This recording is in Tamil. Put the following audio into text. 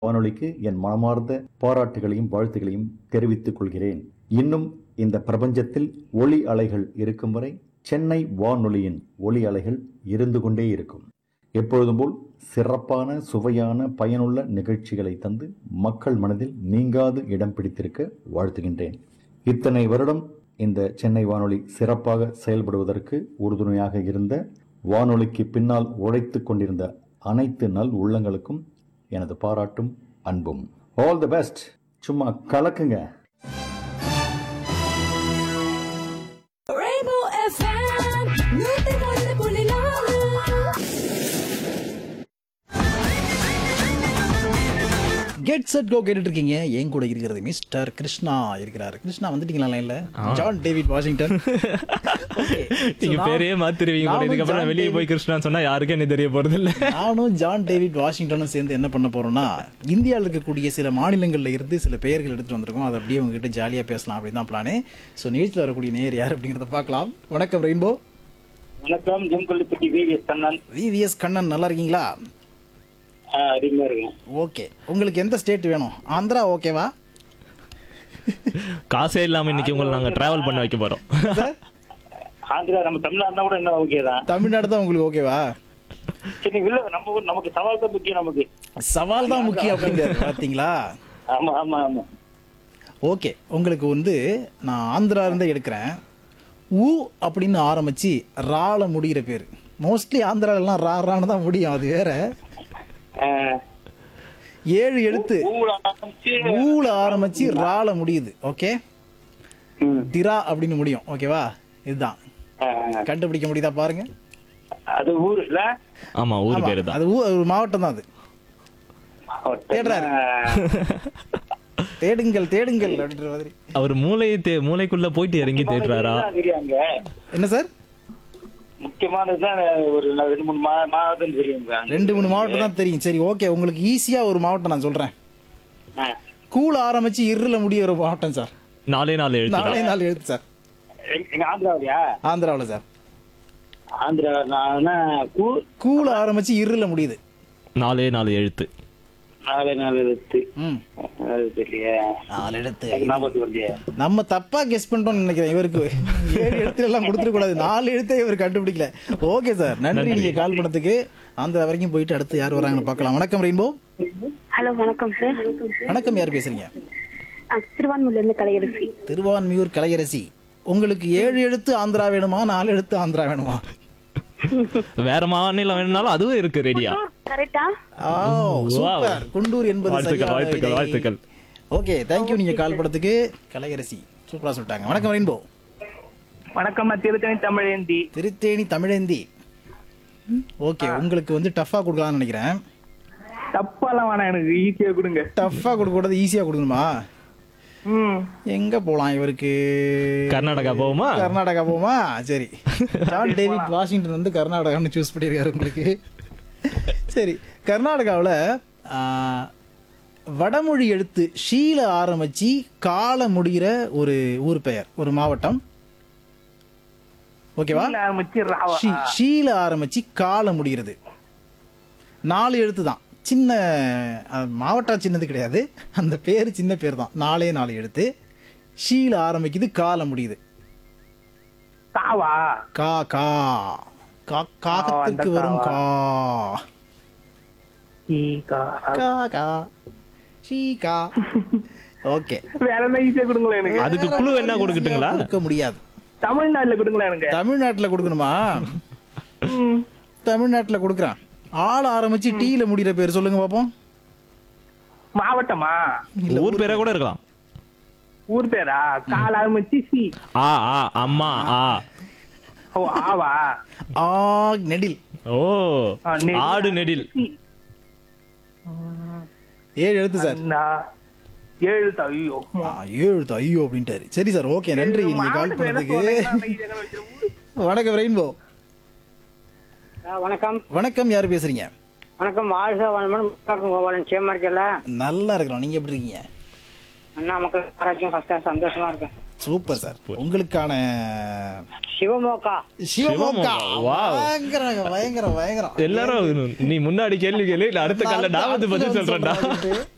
வானொலிக்கு என் மனமார்ந்த பாராட்டுகளையும் வாழ்த்துகளையும் தெரிவித்துக் கொள்கிறேன் இன்னும் இந்த பிரபஞ்சத்தில் ஒளி அலைகள் இருக்கும் வரை சென்னை வானொலியின் ஒளி அலைகள் இருந்து கொண்டே இருக்கும் எப்பொழுதும் போல் சிறப்பான சுவையான பயனுள்ள நிகழ்ச்சிகளை தந்து மக்கள் மனதில் நீங்காது இடம் பிடித்திருக்க வாழ்த்துகின்றேன் இத்தனை வருடம் இந்த சென்னை வானொலி சிறப்பாக செயல்படுவதற்கு உறுதுணையாக இருந்த வானொலிக்கு பின்னால் உழைத்துக் கொண்டிருந்த அனைத்து நல் உள்ளங்களுக்கும் எனது பாராட்டும் அன்பும் ஆல் தி பெஸ்ட் சும்மா கலக்குங்க Rainbow FM, நூத்தி ஒன்று புள்ளி நாலு. கெட் செட் கோ கேட்டுட்டு இருக்கீங்க என் கூட இருக்கிறது மிஸ்டர் கிருஷ்ணா இருக்கிறாரு கிருஷ்ணா வந்துட்டீங்களா லைன்ல John David Washington Okay. So நீங்க நான்- பேரையே மாத்திருவீங்க போல. நானும் இதுக்கப்புறம் ஜான் வெளியே போய் டேவிட்- கிருஷ்ணான்னு சொன்னா யாருக்கும் என்ன தெரிய போறது இல்ல நானும் ஜான் டேவிட் வாஷிங்டனும் சேர்ந்து என்ன பண்ண போறோம்னா இந்தியாவில் இருக்கக்கூடிய சில மாநிலங்கள்ல இருந்து சில பெயர்கள் எடுத்துட்டு வந்திருக்கோம் அதை அப்படியே உங்ககிட்ட ஜாலியா பேசலாம் அப்படின்னு தான் பிளானே ஸோ நிகழ்ச்சியில் வரக்கூடிய நேர் யார் அப்படிங்கிறத பார்க்கலாம் வணக்கம் ரெயின்போ வணக்கம் ஜெம்கொல்லிப்பட்டி விவிஎஸ் கண்ணன் விவிஎஸ் கண்ணன் நல்லா இருக்கீங்களா ஆ, அருமையா இருக்கேன் ஓகே உங்களுக்கு எந்த ஸ்டேட் வேணும் ஆந்திரா ஓகேவா காசே இல்லாம இன்னைக்கு உங்களை நாங்க டிராவல் பண்ண வைக்க போறோம் சார் ஆந்திரா நம்ம தமிழ்நாடுனா கூட என்ன ஓகே தான் தமிழ்நாடு தான் உங்களுக்கு ஓகேவா சரி இல்ல நம்ம ஊர் நமக்கு சவால் தான் முக்கியம் நமக்கு சவால் தான் முக்கியம் அப்படிங்கிறாரு பார்த்தீங்களா ஆமா ஆமா ஆமா ஓகே உங்களுக்கு வந்து நான் ஆந்திரா இருந்தே எடுக்கிறேன் ஊ அப்படின்னு ஆரம்பிச்சு ரால முடிகிற பேர் மோஸ்ட்லி ஆந்திராலெல்லாம் ரா ரான்னு தான் முடியும் அது வேற ஆ, ஏழு எழுத்து ஊழ ஆரம்பிச்சு ஊல ஆரம்பிச்சு ரால முடியுது ஓகே ம், திரா அப்படின்னு முடியும் ஓகேவா இதுதான் ஆ, கண்டுபிடிக்க முடியுதா பாருங்க அது ஊர் இல்ல ஆமா ஊர் ஆமா, பேரு தான் அது ஊ- ஒரு மாவட்டம் தான் அது தேடுறாரு. தேடுங்கள் தேடுங்கள் அப்படின்ற மாதிரி அவர் மூளையை தே- மூளைக்குள்ள போயிட்டு இறங்கி தேடுறாரா தெரியாங்க என்ன சார் முக்கியமானதுதான் ஒரு ந- ரெண்டு மூணு மா- மாவட்டம் தெரியுங்க ரெண்டு மூணு மாவட்டம் தான் தெரியும் சரி ஓகே உங்களுக்கு ஈஸியா ஒரு மாவட்டம் நான் சொல்றேன் ஆ, கூல ஆரம்பிச்சு இருள முடிய ஒரு மாவட்டம் சார் நாலே நாலு எழுத்து நாலே நாலு எழுத்து சார் எங்க எங்க ஆந்திராவியா ஆந்திராவில் சார் ஆந்திரா நான் கூ கூல ஆரம்பிச்சு இருள முடியுது நாலே நாலு எழுத்து நாலு நாலு எழுத்து ம் அது தெரியல நாலு எழுத்து ஞாபகத்துக்கு வரலையே நம்ம தப்பா கெஸ் பண்ணிட்டோம்னு நினைக்கிறேன் இவருக்கு ஏழு எழுத்துல எல்லாம் கொடுத்துட கூடாது நாலு எழுத்தே இவர் கண்டுபிடிக்கல ஓகே சார் நன்றி நீங்க கால் பண்ணதுக்கு ஆந்திரா வரைக்கும் போயிட்டு அடுத்து யார் வராங்கன்னு பார்க்கலாம் வணக்கம் ரெயின்போ ஹலோ வணக்கம் சார் வணக்கம் யார் பேசுறீங்க திருவான்மூர்ல இருந்து கலையரசி திருவான்மியூர் கலையரசி உங்களுக்கு ஏழு எழுத்து ஆந்திரா வேணுமா நாலு எழுத்து ஆந்திரா வேணுமா வேற மாநிலம் வேணும்னாலும் அதுவும் இருக்கு ரெடியா கரெக்டா ஆ, சூப்பர் குண்டூர் என்பது வாழ்த்துக்கள், சரியான வாழ்த்துக்கள், விடை. வாழ்த்துக்கள். ஓகே தேங்க்யூ நீங்க கால் பண்ணதுக்கு கலையரசி சூப்பரா சொல்லிட்டாங்க வணக்கம் ரெயின்போ வணக்கம் திருத்தணி தமிழேந்தி திருத்தேனி தமிழேந்தி ஓகே உங்களுக்கு வந்து டஃபா கொடுக்கலாம்னு நினைக்கிறேன் தப்பாலாம் வேணாம் எனக்கு ஈஸியா கொடுங்க டஃபா கொடுக்க கூடாது ஈஸியா கொடுக்கணுமா ம் எங்க போலாம் இவருக்கு கர்நாடகா போவோமா கர்நாடகா போமா சரி ஜான் டேவிட் வாஷிங்டன் வந்து கர்நாடகான்னு சூஸ் பண்ணியிருக்காரு உங்களுக்கு சரி கர்நாடகாவில் வடமொழி எழுத்து ஷீல ஆரம்பிச்சு கால முடிகிற ஒரு ஊர் பெயர் ஒரு மாவட்டம் ஓகேவா ஷீ- ஷீல ஆரம்பிச்சு கால முடிகிறது நாலு எழுத்து தான் சின்ன அஹ், மாவட்டம் சின்னது கிடையாது அந்த பேர் சின்ன பேர் தான் நாலே நாலு எழுத்து ஷீல ஆரம்பிக்குது கால முடியுது தாவா கா கா கா காகத்துக்கு அந்த வரும் கா கா கா ஷீ கா ஓகே வேற என்ன ஈஸியா கொடுங்களேன் எனக்கு அதுக்கு குழு என்ன கொடுக்கட்டுங்களா கொடுக்க முடியாது தமிழ்நாட்டுல கொடுங்களேன் எனக்கு தமிழ்நாட்டுல கொடுக்கணுமா தமிழ்நாட்டுல கொடுக்குறான் ஆள் ஆரம்பிச்சு டீல முடிகிற பேர் சொல்லுங்க பாப்போம் மாவட்டமா ஊர் பேரா கூட இருக்கலாம் ஊர் பேரா கால் ஆரம்பிச்சு சி ஆ ஆ அம்மா ஆ ஓ ஆவா ஆ நெடில் ஓ ஆ, நெடில். ஆடு நெடில் சி. ஏழு எழுத்து சார் நான் ஏழு த- ஐயோ ஆ, ஏழு எழுத்து ஐயோ அப்படின்ட்டாரு சரி சார் ஓகே நன்றி நீங்க கால் பண்ணதுக்கு வணக்கம் ரெயின்போ வணக்கம் வணக்கம் யார் பேசுறீங்க வணக்கம் வாழ்க வளமுடன் முத்தாக்கம் கோபாலன் சேமா இருக்கல நல்லா இருக்கிறோம் நீங்க எப்படி இருக்கீங்க அண்ணா மக்கள் ஆரோக்கியம் ஃபர்ஸ்டா சந்தோஷமா இருக்கேன் சூப்பர் சார் உங்களுக்கான சிவமோகா சிவமோகா Wow. பயங்கரம் பயங்கரம் பயங்கரம் எல்லாரும் நீ முன்னாடி கேள்வி கேளு இல்ல அடுத்த கால நான் வந்து பதில் சொல்றேன்டா